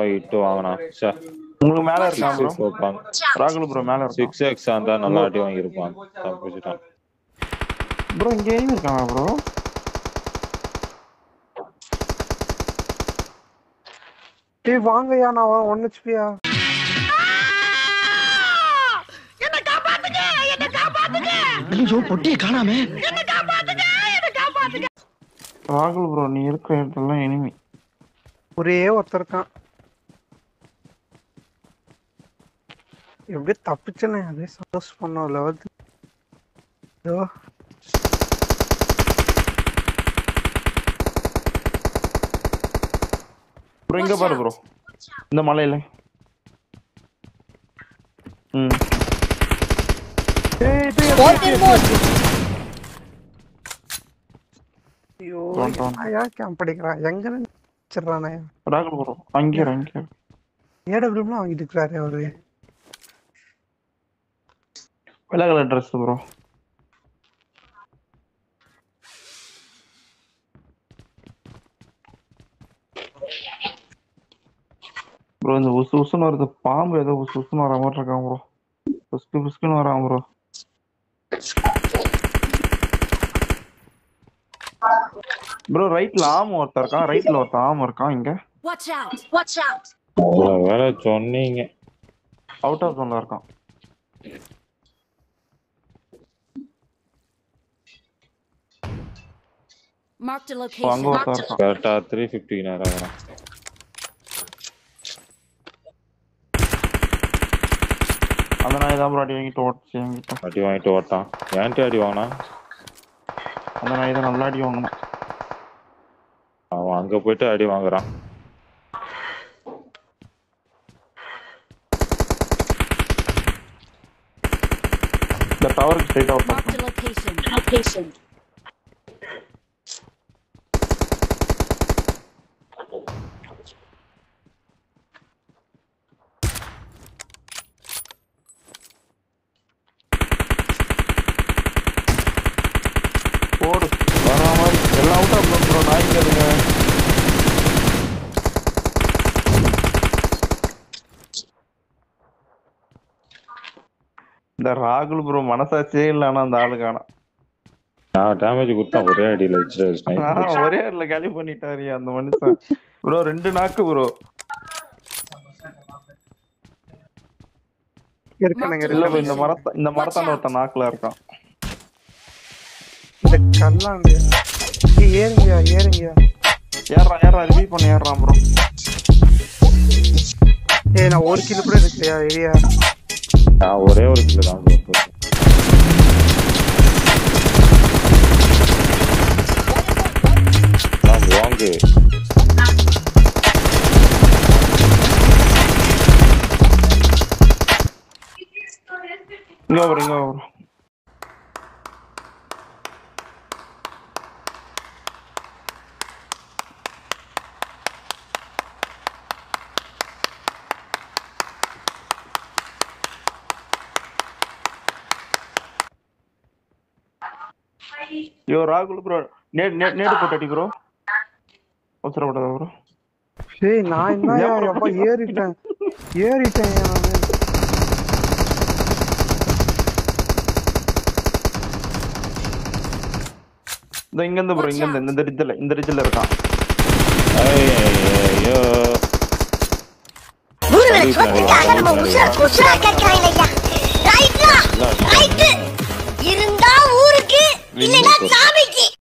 இட்டு வாங்கினா உங்களுக்கு மேல இருக்கான் ப்ரோ சிக்ஸ் வைப்பாங்க ராகுல் ப்ரோ மேல இருக்கான் சிக்ஸ் எக்ஸ் இருந்தா நல்லா அடி வாங்கியிருப்பான் தப்பிச்சிட்டான் ப்ரோ இங்க எங்க இருக்காங்க ப்ரோ டேய் வாங்கய்யா நான் ஒன் ஹெச்பியா ஐயோ பொட்டியை காணாமே ராகுல் ப்ரோ நீ இருக்கிற இடத்துல எனிமி ஒரே ஒருத்தர் இருக்கான் எப்படியோ தப்பிச்சனே அதே சந்தோஷம் பண்ணோம் லெவல்த்து ஐயோ ப்ரோ இங்க பாரு ப்ரோ இந்த மலையில ம் டேய், டேய், டேய், டேய், டேய். ஐயோ Don't, don't. ஐயா கேம்ப் அடிக்கிறான் எங்க வச்சிடறானே ராகுல் ப்ரோ அங்கே இரு, அங்கே இரு. ஏடபிள்யூம்லாம் வாங்கிட்டு இருக்கிறாரு அவரு வெள்ளை கலர் ட்ரெஸ் ப்ரோ ப்ரோ இந்த உசு உசுன்னு வருது பாம்பு ஏதோ உசு உசுன்னு வர மாதிரி இருக்கான் ப்ரோ புஸ்கு புஸ்குன்னு வரான் ப்ரோ ப்ரோ ரைட்ல ஆம் ஒருத்தன் இருக்கான் ரைட்ல ஒருத்தன் ஆம் இருக்கான் இங்க Watch out! Watch out! இவ்வளவு வேலை சொன்னீங்க அவுட் ஆஃப் ஜோன்ல இருக்கான் Marked a ஓ, location. அங்க ஒருத்தன் இருக்கான் கரெக்டா த்ரீ ஃபிஃப்டி நேரம் வரும் அந்த நாய் தான் ப்ரோ அடி வாங்கிட்டு ஓட்டுச்சு என்கிட்ட அடி வாங்கிட்டு ஓட்டான் ஏன்ட்டு அடி வாங்கினா அந்த நாய் தான் நல்லா அடி வாங்கினான் அவன் அங்க போயிட்டு அடி வாங்குறான் இந்த டவருக்கு straight out Marked a location. Location. போடு வர மாதிரி எல்லாம் அவுட் ஆஃப் ப்ரோ நாய் கேளுங்க இந்த ராகுல் ப்ரோ மனசாட்சியே இல்ல ஆனா அந்த ஆளு காணோம் நான் டேமேஜ் கொடுத்தேன் ஒரே அடியில வச்சு ஆஹ், ஒரே இடத்துல காலி பண்ணிட்டாரு அந்த மனுஷன் ப்ரோ ரெண்டு நாக்கு ப்ரோ இருக்கானுங்க இல்ல bro, இருக்கானுங்க. இந்த மரத்த இந்த மரத்தாண்ட ஒருத்தன் நாக்குல இருக்கான் இந்த கல்லாண்டு ஏய், ஏறுங்கய்யா ஏறுங்கய்யா ஏறா ஏறா ரிவ்யூ பண்ண ஏறான் ப்ரோ ஏய் நான் ஒரு கிலோ கூட எடுக்கலையா ஏரியா நான் ஒரே ஒரு கிலோ தான் bro போட்டேன். நான் வாங்கு இங்க ப்ரோ இங்க ப்ரோ யோ ராகுல் ப்ரோ நேடு நேடு நேடு போட்டாடி ப்ரோ அவசரப்படாத ப்ரோ ஏய் நான் என்னயா ஏன் bro எப்பா இப்படி ஏறிட்டேன் ஏறிட்டேன் நானு இந்த இங்க இருந்து ப்ரோ இங்க இருந்து இந்த ரிட்ஜில் இந்த ரிட்ஜில் இருக்கான் ஐயோ ஊர்ல சொத்துக்காக நம்ம உசுர உசுரா கேட்கிறாங்க ஐயா